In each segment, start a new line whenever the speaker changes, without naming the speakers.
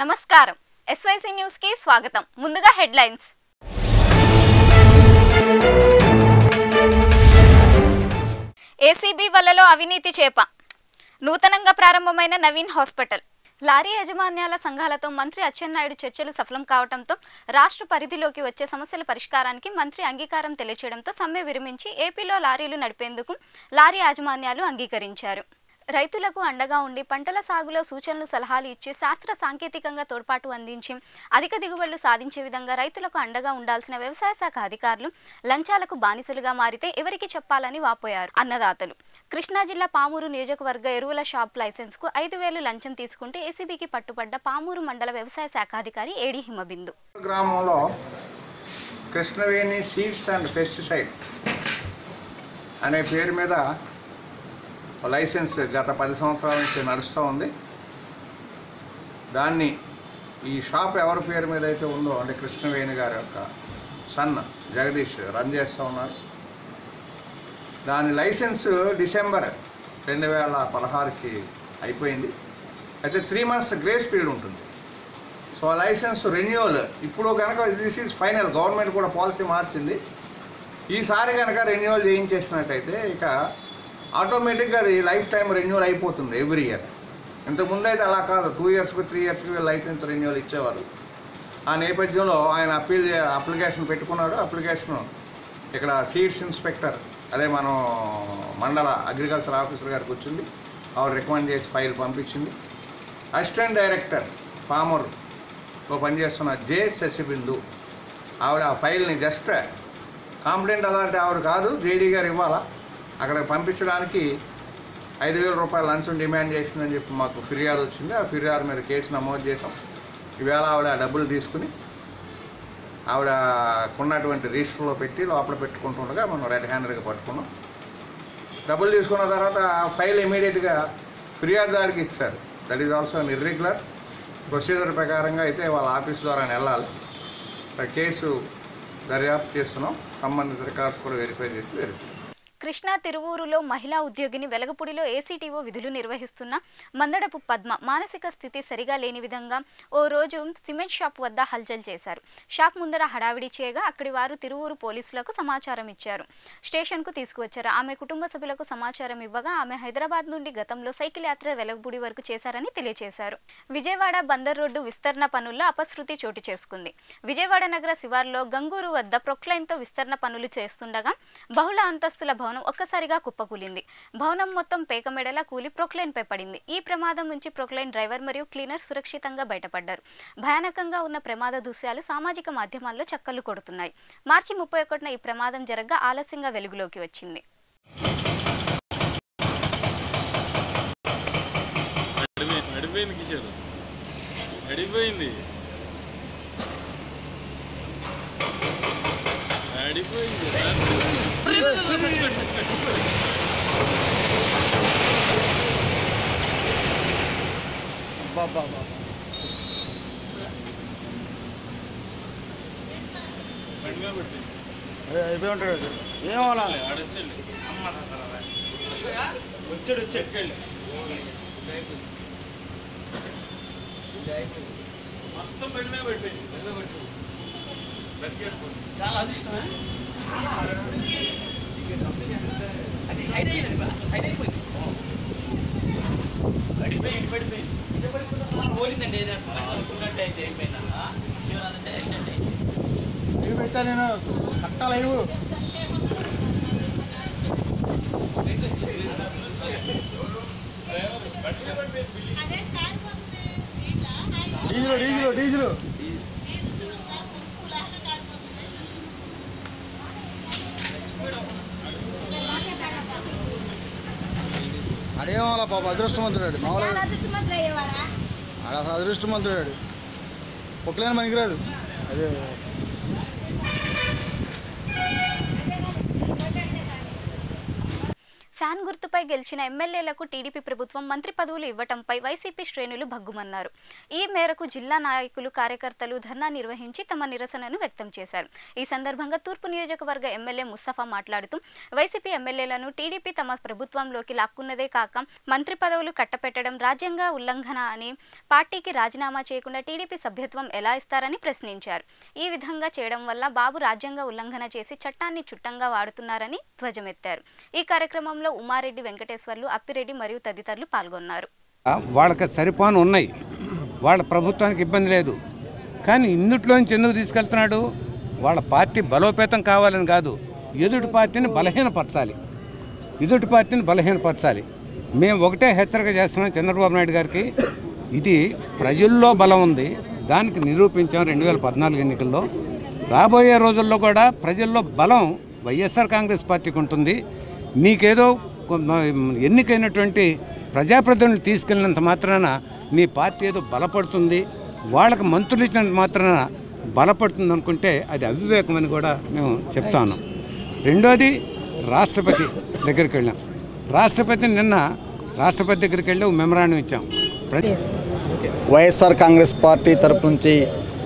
నమస్కారం SYC news కి స్వాగతం ముందుగా హెడ్లైన్స్ ఏసీబీ వలలో అవినీతి చేప నూతనంగా ప్రారంభమైన నవీన్ హాస్పిటల్ లారీ యాజమాన్యాల సంఘాలతో మంత్రి అచ్చెన్నాయుడు చర్చలు సఫలం కావడంతో రాష్ట్ర పరిధిలోకి వచ్చే సమస్యల పరిష్కారానికి మంత్రి అంగీకారం తెలియచేయడంతో సమ్మె విరమించి ఏపీలో లారీలు నడిపేందుకు లారీ యాజమాన్యాలు అంగీకరించారు రైతులకు అండగా ఉండి పంటల సాగులో సూచనలు సలహాలు ఇచ్చి శాస్త్ర సాంకేతికంగా తోడ్పాటు అందించి అధిక దిగుబడులు సాధించే విధంగా రైతులకు అండగా ఉండాల్సిన వ్యవసాయ శాఖ అధికారులు లంచాలకు బానిసలుగా మారితే ఎవరికి చెప్పాలని వాపోయారు అన్నదాతలు కృష్ణా జిల్లా పామూరు నియోజకవర్గ ఎరువుల షాప్ లైసెన్స్ కు ఐదు వేలు లంచం తీసుకుంటే ఏసీబీకి పట్టుబడ్డ పామూరు మండల వ్యవసాయ శాఖ అధికారి ఏడి హిమబిందు
గ్రామంలో కృష్ణవేణి సీడ్స్ అండ్ పెస్టిసైడ్స్ అనే పేరు మీద ఓ లైసెన్స్ గత పది సంవత్సరాల నుంచి నడుస్తూ ఉంది దాన్ని ఈ షాప్ ఎవరి పేరు మీద అయితే ఉందో అంటే కృష్ణవేణి గారి యొక్క సన్ జగదీష్ రన్ చేస్తూ ఉన్నారు దాని లైసెన్స్ డిసెంబర్ రెండు వేల పదహారుకి అయిపోయింది అయితే త్రీ మంత్స్ గ్రేస్ పీరియడ్ ఉంటుంది సో ఆ లైసెన్స్ రెన్యువల్ ఇప్పుడు కనుక దిస్ ఈజ్ ఫైనల్ గవర్నమెంట్ కూడా పాలసీ మార్చింది ఈసారి కనుక రెన్యువల్ చేయించేసినట్టయితే ఇక ఆటోమేటిక్గా అది లైఫ్ టైం రెన్యువల్ అయిపోతుంది ఎవ్రీ ఇయర్ ఇంతకుముందు అయితే అలా కాదు టూ ఇయర్స్కి త్రీ ఇయర్స్కి లైసెన్స్ రెన్యువల్ ఇచ్చేవారు ఆ నేపథ్యంలో ఆయన అప్పీల్ చే- అప్లికేషన్ పెట్టుకున్నాడు అప్లికేషన్ ఇక్కడ సీడ్స్ ఇన్స్పెక్టర్ అదే మనం మండల అగ్రికల్చర్ ఆఫీసర్ గారికి వచ్చింది ఆవిడ రికమెండ్ చేసి ఫైల్ పంపించింది అసిస్టెంట్ డైరెక్టర్ ఫార్మర్లో పనిచేస్తున్న జే శశిబిందు ఆవిడ ఆ ఫైల్ని జస్ట్ కాంప్లైంట్ అథారిటీ ఆవిడ కాదు జేడీ గారు ఇవ్వాలా అక్కడ పంపించడానికి ఐదు వేల రూపాయల లంచం డిమాండ్ చేసిందని చెప్పి మాకు ఫిర్యాదు వచ్చింది ఆ ఫిర్యాదు మీద కేసు నమోదు చేసాం ఈవేళ ఆవిడ డబ్బులు తీసుకుని ఆవిడ కొన్నటువంటి రిజిస్టర్లో పెట్టి లోపల పెట్టుకుంటుండగా మనం రెడ్ హ్యాండెడ్గా పట్టుకున్నాం డబ్బులు తీసుకున్న తర్వాత ఆ ఫైల్ ఇమీడియట్గా ఫిర్యాదుదారికి ఇస్తారు that is also an irregular procedure ప్రకారంగా అయితే వాళ్ళ ఆఫీస్ ద్వారా వెళ్ళాలి ఆ కేసు దర్యాప్తు చేస్తున్నాం సంబంధిత రికార్డ్స్ కూడా వెరిఫై చేసి వెరిఫై
కృష్ణా తిరువూరులో మహిళా ఉద్యోగిని వెలగపూడిలో ఏసీటీఓ విధులు నిర్వహిస్తున్న మందడపు పద్మ మానసిక స్థితి సరిగా లేని విధంగా ఓ రోజు సిమెంట్ షాప్ వద్ద హల్చల్ చేశారు షాప్ ముందర హడావిడి చేయగా అక్కడి వారు తిరువూరు పోలీసులకు సమాచారం ఇచ్చారు స్టేషన్కు తీసుకువచ్చారు ఆమె కుటుంబ సభ్యులకు సమాచారం ఇవ్వగా ఆమె హైదరాబాద్ నుండి గతంలో సైకిల్ యాత్ర వెలగపూడి వరకు చేశారని తెలియజేశారు విజయవాడ బందర్ రోడ్డు విస్తరణ పనుల్లో అపశృతి చోటు చేసుకుంది విజయవాడ నగర శివార్లో గంగూరు వద్ద ప్రొక్లైన్తో విస్తరణ పనులు చేస్తుండగా బహుళ అంతస్తుల భవనం ఒక్కసారిగా కుప్పకూలింది భవనం మొత్తం పేకమెడలా కూలి ప్రొక్లైన్పై పడింది ఈ ప్రమాదం నుంచి ప్రొక్లైన్ డ్రైవర్ మరియు క్లీనర్ సురక్షితంగా బయటపడ్డారు భయానకంగా ఉన్న ప్రమాద దృశ్యాలు సామాజిక మాధ్యమాల్లో చక్కర్లు కొడుతున్నాయి మార్చి ముప్పై ఒకటిన ఈ ప్రమాదం జరగగా ఆలస్యంగా వెలుగులోకి వచ్చింది
అడిపోయింది అడిపోయింది కిషోర్ అడిపోయింది అడిపోయింది బండిగా పెట్టి
అయిపోయి ఉంటాడు ఏమన్నా
ఆడొచ్చండి వచ్చాడు వచ్చి ఎట్టుకెళ్ళి మొత్తం బండి మీద పెట్టేయండి బతికేసుకోండి
చాలా అదృష్టమే అది సైడ్ అయ్యింది అసలు సైడ్ అయిపోయింది
పడిపోయి ఇటు పడిపోయి
పోలిందండి అనుకున్నట్టు అయితే అయిపోయిందా శివనాథ్ అంటే
ఇవి పెట్టా నేను కట్టాలి ఇవ్వు డీజిల్ డీజిల్ డీజిల్ అడేమో పాప అదృష్టవంతుడు మామూలుగా ఆడ అసలు అదృష్టవంతుడు పొక్కలేని పనికిరాదు అదే
ఫ్యాన్ గుర్తుపై గెలిచిన ఎమ్మెల్యేలకు టీడీపీ ప్రభుత్వం మంత్రి పదవులు ఇవ్వటంపై వైసీపీ శ్రేణులు భగ్గుమన్నారు ఈ మేరకు జిల్లా నాయకులు కార్యకర్తలు ధర్నా నిర్వహించి తమ నిరసనను వ్యక్తం చేశారు ఈ సందర్భంగా తూర్పు నియోజకవర్గ ఎమ్మెల్యే ముస్తఫా మాట్లాడుతూ వైసీపీ ఎమ్మెల్యేలను టీడీపీ తమ ప్రభుత్వంలోకి లాక్కున్నదే కాక మంత్రి పదవులు కట్టపెట్టడం రాజ్యాంగ ఉల్లంఘన అని పార్టీకి రాజీనామా చేయకుండా టీడీపీ సభ్యత్వం ఎలా ఇస్తారని ప్రశ్నించారు ఈ విధంగా చేయడం వల్ల బాబు రాజ్యాంగ ఉల్లంఘన చేసి చట్టాన్ని చుట్టంగా వాడుతున్నారని ధ్వజమెత్తారు ఈ కార్యక్రమంలో ఉమారెడ్డి వెంకటేశ్వర్లు అప్పిరెడ్డి మరియు తదితరులు పాల్గొన్నారు
వాళ్ళకి సరిపోను ఉన్నాయి వాళ్ళ ప్రభుత్వానికి ఇబ్బంది లేదు కానీ ఇందుట్లోంచి ఎందుకు తీసుకెళ్తున్నాడు వాళ్ళ పార్టీ బలోపేతం కావాలని కాదు ఎదుటి పార్టీని బలహీనపరచాలి ఎదుటి పార్టీని బలహీనపరచాలి మేము ఒకటే హెచ్చరిక చేస్తున్నాం చంద్రబాబు నాయుడు గారికి ఇది ప్రజల్లో బలం ఉంది దానికి నిరూపించాం రెండు వేల పద్నాలుగు ఎన్నికల్లో రాబోయే రోజుల్లో కూడా ప్రజల్లో బలం వైఎస్ఆర్ కాంగ్రెస్ పార్టీకి ఉంటుంది నీకేదో కొ- ఎన్నికైనటువంటి ప్రజాప్రతినిధులు తీసుకెళ్ళినంత మాత్రాన నీ పార్టీ ఏదో బలపడుతుంది వాళ్ళకి మంత్రులు ఇచ్చినంత మాత్రాన బలపడుతుంది అనుకుంటే అది అవివేకమని కూడా మేము చెప్తాను రెండోది రాష్ట్రపతి దగ్గరికి వెళ్ళాం రాష్ట్రపతి నిన్న రాష్ట్రపతి దగ్గరికి వెళ్ళి ఒక మెమరాండం ఇచ్చాం ప్ర-
వైఎస్ఆర్ కాంగ్రెస్ పార్టీ తరపు నుంచి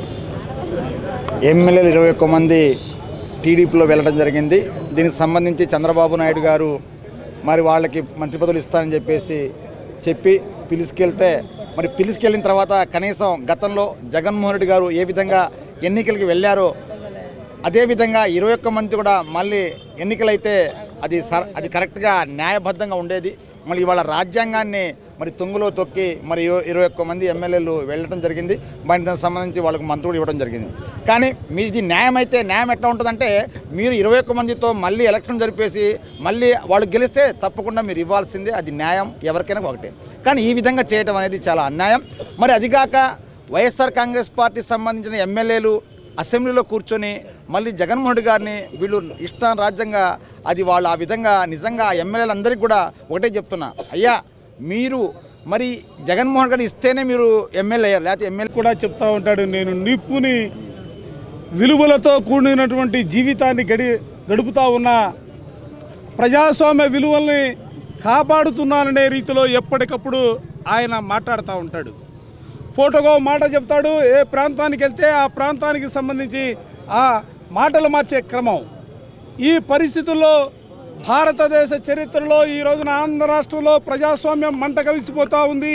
ఎమ్మెల్యేలు ఇరవై ఒక్క మంది టీడీపీలో వెళ్ళడం జరిగింది దీనికి సంబంధించి చంద్రబాబు నాయుడు గారు మరి వాళ్ళకి మంత్రి పదవులు ఇస్తానని చెప్పేసి చెప్పి పిలుచుకెళ్తే మరి పిలుచుకెళ్ళిన తర్వాత కనీసం గతంలో జగన్మోహన్ రెడ్డి గారు ఏ విధంగా ఎన్నికలకి వెళ్ళారో అదేవిధంగా ఇరవై ఒక్క మంది కూడా మళ్ళీ ఎన్నికలైతే అది సర్ అది కరెక్ట్గా న్యాయబద్ధంగా ఉండేది మళ్ళీ ఇవాళ రాజ్యాంగాన్ని మరి తుంగులో తొక్కి మరి ఇరవై- ఇరవై ఒక్క మంది ఎమ్మెల్యేలు వెళ్ళడం జరిగింది మరి దానికి సంబంధించి వాళ్ళకు మంత్రులు ఇవ్వడం జరిగింది కానీ మీది న్యాయం అయితే న్యాయం ఎట్లా ఉంటుందంటే మీరు ఇరవై ఒక్క మందితో మళ్ళీ ఎలక్షన్ జరిపేసి మళ్ళీ వాళ్ళు గెలిస్తే తప్పకుండా మీరు ఇవ్వాల్సిందే అది న్యాయం ఎవరికైనా ఒకటే కానీ ఈ విధంగా చేయడం అనేది చాలా అన్యాయం మరి అదిగాక వైఎస్ఆర్ కాంగ్రెస్ పార్టీ సంబంధించిన ఎమ్మెల్యేలు అసెంబ్లీలో కూర్చొని మళ్ళీ జగన్మోహన్ రెడ్డి గారిని వీళ్ళు ఇష్టం రాజ్యంగా అది వాళ్ళు ఆ విధంగా నిజంగా ఎమ్మెల్యేలందరికీ కూడా ఒకటే చెప్తున్నా అయ్యా మీరు మరి జగన్మోహన్ గారు ఇస్తేనే మీరు ఎమ్మెల్యే అయ్యారు లేకపోతే ఎమ్మెల్యే
కూడా చెప్తా ఉంటాడు నేను నిప్పుని విలువలతో కూడినటువంటి జీవితాన్ని గడి గడుపుతా ఉన్న ప్రజాస్వామ్య విలువల్ని కాపాడుతున్నాననే రీతిలో ఎప్పటికప్పుడు ఆయన మాట్లాడుతూ ఉంటాడు ఫోటోగా ఓ మాట చెప్తాడు ఏ ప్రాంతానికి వెళ్తే ఆ ప్రాంతానికి సంబంధించి ఆ మాటలు మార్చే క్రమం ఈ పరిస్థితుల్లో భారతదేశ చరిత్రలో ఈ రోజున ఆంధ్ర రాష్ట్రంలో ప్రజాస్వామ్యం మంట కలిసిపోతూ ఉంది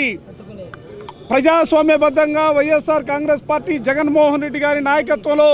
ప్రజాస్వామ్యబద్ధంగా YSR Congress party Jaganmohan Reddy గారి నాయకత్వంలో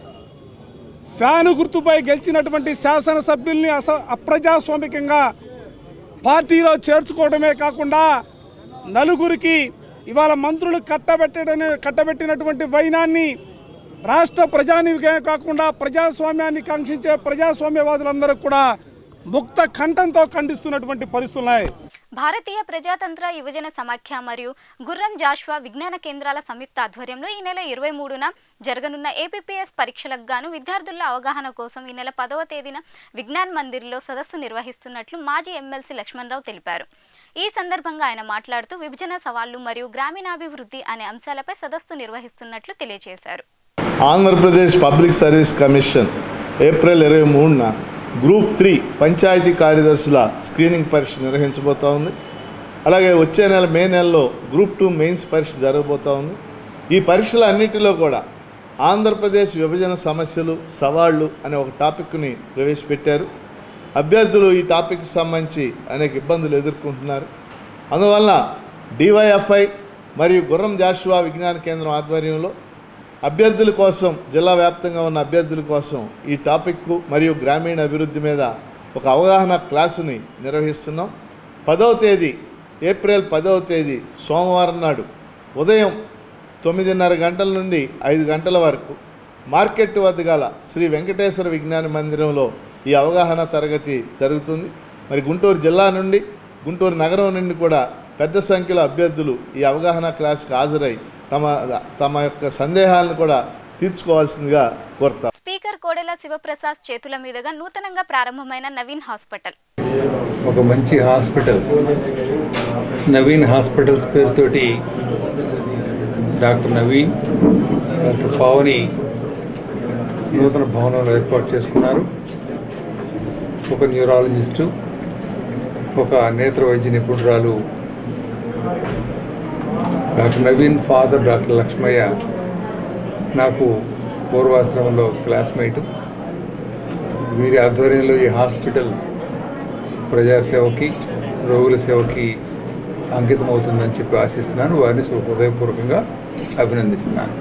ఫ్యాను గుర్తుపై గెలిచినటువంటి శాసనసభ్యుల్ని అస అప్రజాస్వామికంగా పార్టీలో చేర్చుకోవడమే కాకుండా నలుగురికి ఇవాళ మంత్రులు కట్టబెట్టడని కట్టబెట్టినటువంటి వైనాన్ని రాష్ట్ర ప్రజానికే కాకుండా ప్రజాస్వామ్యాన్ని కాంక్షించే ప్రజాస్వామ్యవాదులందరూ కూడా ముక్త కంఠంతో ఖండిస్తున్నటువంటి పరిస్థితులు ఉన్నాయి
భారతీయ ప్రజాతంత్ర యువజన సమాఖ్య మరియు గుర్రం జాష్వా విజ్ఞాన కేంద్రాల సంయుక్త ఆధ్వర్యంలో ఈ నెల ఇరవై మూడున జరగనున్న ఏపీపీఎస్ పరీక్షలకు గాను విద్యార్థుల అవగాహన కోసం ఈ నెల పదవ తేదీన విజ్ఞాన్ మందిర్లో సదస్సు నిర్వహిస్తున్నట్లు మాజీ ఎమ్మెల్సీ లక్ష్మణరావు తెలిపారు ఈ సందర్భంగా ఆయన మాట్లాడుతూ విభజన సవాళ్లు మరియు గ్రామీణాభివృద్ధి అనే అంశాలపై సదస్సు నిర్వహిస్తున్నట్లు తెలియజేశారు
Andhra Pradesh public service commission April ఇరవై మూడున గ్రూప్ త్రీ పంచాయతీ కార్యదర్శుల స్క్రీనింగ్ పరీక్ష నిర్వహించబోతా ఉంది అలాగే వచ్చే నెల మే నెలలో గ్రూప్ టూ మెయిన్స్ పరీక్ష జరగబోతా ఉంది ఈ పరీక్షల అన్నిటిలో కూడా ఆంధ్రప్రదేశ్ విభజన సమస్యలు సవాళ్ళు అనే ఒక టాపిక్ని ప్రవేశపెట్టారు అభ్యర్థులు ఈ టాపిక్కి సంబంధించి అనేక ఇబ్బందులు ఎదుర్కొంటున్నారు అందువల్ల డివైఎఫ్ఐ మరియు గుర్రం జాషువా విజ్ఞాన కేంద్రం ఆధ్వర్యంలో అభ్యర్థుల కోసం జిల్లా వ్యాప్తంగా ఉన్న అభ్యర్థుల కోసం ఈ టాపిక్కు మరియు గ్రామీణ అభివృద్ధి మీద ఒక అవగాహన క్లాసుని నిర్వహిస్తున్నాం పదవ తేదీ ఏప్రిల్ పదవ తేదీ సోమవారం నాడు ఉదయం తొమ్మిదిన్నర గంటల నుండి ఐదు గంటల వరకు మార్కెట్ వద్ద గల శ్రీ వెంకటేశ్వర విజ్ఞాన మందిరంలో ఈ అవగాహన తరగతి జరుగుతుంది మరి గుంటూరు జిల్లా నుండి గుంటూరు నగరం నుండి కూడా పెద్ద సంఖ్యలో అభ్యర్థులు ఈ అవగాహన క్లాస్కి హాజరై తమ తమ యొక్క సందేహాలను కూడా తీర్చుకోవాల్సిందిగా కోరుతాం
స్పీకర్ కోడెల శివప్రసాద్ చేతుల మీదుగా నూతనంగా ప్రారంభమైన నవీన్ హాస్పిటల్
ఒక మంచి హాస్పిటల్ నవీన్ హాస్పిటల్స్ పేరుతోటి డాక్టర్ నవీన్ డాక్టర్ పావని నూతన భవనంలో ఏర్పాటు చేసుకున్నారు ఒక న్యూరాలజిస్టు ఒక నేత్ర వైద్య నిపుణురాలు doctor Naveen father doctor Lakshmaiah నాకు పూర్వాశ్రమంలో క్లాస్మేట్ వీరి ఆధ్వర్యంలో ఈ హాస్పిటల్ ప్రజాసేవకి రోగుల సేవకి అంకితం అవుతుందని చెప్పి ఆశిస్తున్నాను వారిని హృదయపూర్వకంగా అభినందిస్తున్నాను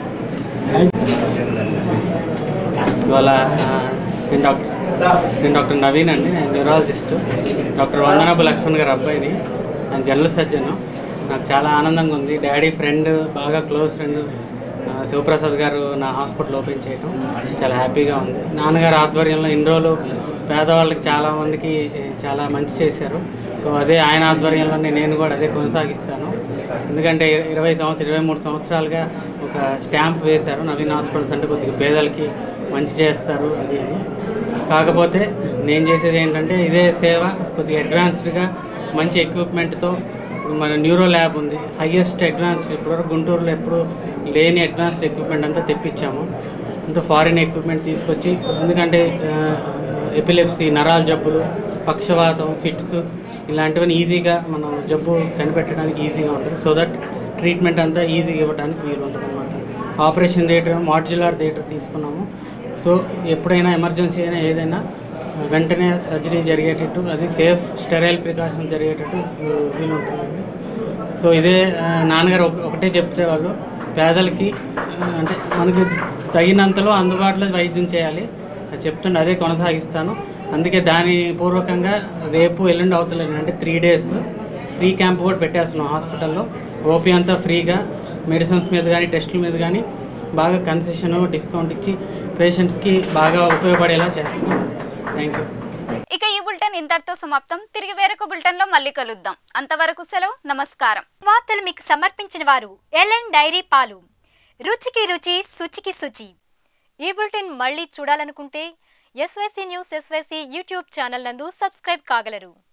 ఇవాళ ఆ, నేను డాక్టర్ నేను డాక్టర్ నవీన్ అండి నేను న్యూరాలజిస్ట్ డాక్టర్ వందనపు లక్ష్మణ్ గారి అబ్బాయిని నేను జనరల్ సర్జన్ నాకు చాలా ఆనందంగా ఉంది డాడీ ఫ్రెండ్ బాగా క్లోజ్ ఫ్రెండ్ ఆ, శివప్రసాద్ గారు నా హాస్పిటల్ ఓపెన్ చేయడం చాలా హ్యాపీగా ఉంది నాన్నగారి ఆధ్వర్యంలో ఇన్ని రోజులు పేదవాళ్ళకి చాలా మందికి ఏ, చాలా మంచి చేశారు సో అదే ఆయన ఆధ్వర్యంలోనే నేను కూడా అదే కొనసాగిస్తాను ఎందుకంటే ఇర- ఇరవై సంవత్సరం ఇరవై మూడు సంవత్సరాలుగా ఒక స్టాంప్ వేశారు నవీన్ హాస్పిటల్స్ అంటే కొద్దిగా పేదలకి మంచి చేస్తారు అది అని కాకపోతే నేను చేసేది ఏంటంటే ఇదే సేవ కొద్దిగా అడ్వాన్స్డ్గా మంచి ఎక్విప్మెంట్తో మన న్యూరో ల్యాబ్ ఉంది హయ్యెస్ట్ అడ్వాన్స్డ్ ఇప్పటివరకు గుంటూరులో ఎప్పుడు లేని అడ్వాన్స్డ్ ఎక్విప్మెంట్ అంతా తెప్పించాము అంత ఫారిన్ ఎక్విప్మెంట్ తీసుకొచ్చి ఎందుకంటే ఎపిలెప్సీ నరాల జబ్బులు పక్షవాతం ఫిట్స్ ఇలాంటివన్నీ ఈజీగా మనం జబ్బు కనిపెట్టడానికి ఈజీగా ఉంటుంది సో దట్ ట్రీట్మెంట్ అంతా ఈజీగా ఇవ్వడానికి వీలు ఉంటుంది అనమాట ఆపరేషన్ థియేటర్ మాడ్యులర్ థియేటర్ తీసుకున్నాము సో ఎప్పుడైనా ఎమర్జెన్సీ అయినా ఏదైనా వెంటనే సర్జరీ జరిగేటట్టు అది సేఫ్ స్టెరైల్ ప్రికాషన్ జరిగేటట్టు వీలు ఉంటుందండి సో ఇదే ఆ, నాన్నగారు ఒక- ఒకటే చెప్తే వాళ్ళు పేదలకి ఆ, అంటే మనకి తగినంతలో అందుబాటులో వైద్యం చేయాలి అది చెప్తుండే అదే కొనసాగిస్తాను అందుకే దాని పూర్వకంగా రేపు ఎల్లుండి అవుతలేదు అంటే త్రీ డేస్ ఫ్రీ క్యాంప్ కూడా పెట్టేస్తున్నాం హాస్పిటల్లో ఓపీ అంతా ఫ్రీగా మెడిసిన్స్ మీద కానీ టెస్టుల మీద కానీ బాగా కన్సెషన్ డిస్కౌంట్ ఇచ్చి పేషెంట్స్కి బాగా ఉపయోగపడేలా చేస్తున్నాం థ్యాంక్ యూ
ఇక ఈ బులెటిన్ ఇంతటితో సమాప్తం తిరిగి వేరొక బులెటిన్ లో మళ్ళీ కలుద్దాం అంతవరకు సెలవు నమస్కారం
వార్తలు మీకు సమర్పించిన వారు ఎల్ఎన్ డైరీ పాలు రుచికి రుచి శుచికి శుచి ఈ బులెటిన్ మళ్ళీ చూడాలనుకుంటే SYC news SYC YouTube channel నందు సబ్స్క్రైబ్ కాగలరు